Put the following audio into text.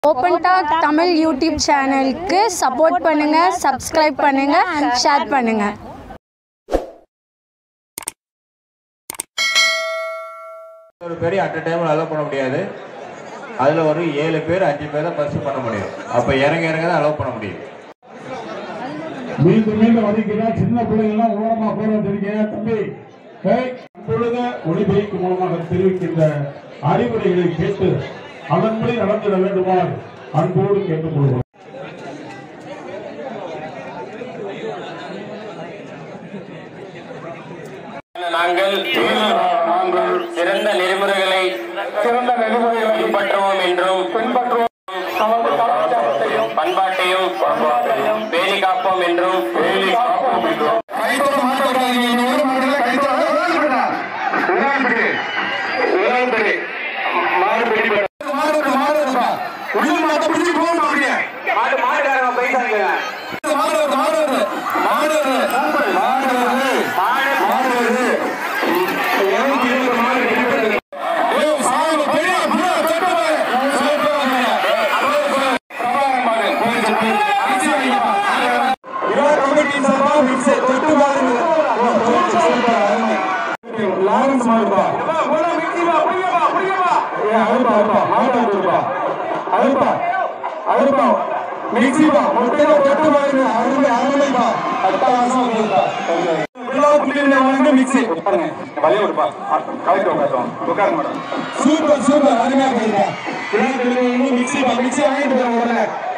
open Talk Tamil YouTube சேனலுக்கு support பண்ணுங்க subscribe பண்ணுங்க ஷேர் பண்ணுங்க ஒரு பேர் அட் அ டைமில் அலோவ் பண்ண முடியாது அதில் ஒரு ஏழு பேர் அஞ்சு பேர் தான் பஸ் பண்ண முடியும் அப்போ இறங்க இறங்க தான் அலோவ் பண்ண முடியும் மீண்டும் மீண்டும் வதிக்கிறேன் சின்ன பிள்ளைங்களாம் ஓரமா போற தெரிவிக்கிறேன் தம்பி ஏய், இப்பொழுது ஒளிபெருக்கு மூலமாக தெரிவிக்கின்ற அறிவுரைகளை கேட்டு அதன்படி நடந்திட வேண்டுமாறு அன்போடு கேட்டுக்கொள்வோம் நாங்கள் நாங்கள் சிறந்த நெறிமுறைகளை சிறந்த நெறிமுறைகளை பின்பற்றுவோம் என்றும் பின்பற்றுவோம் பண்பாட்டையும் பண்பாட்டையும் பேணி காப்போம் என்றும் பேணி காப்போம் என்றும் மாடு மாடுக்காரங்க பைசா சூப்பர் சூப்பர் அருமையா போயிருக்கா மிக்சி மிக்சி வாங்கிட்டு போறேன்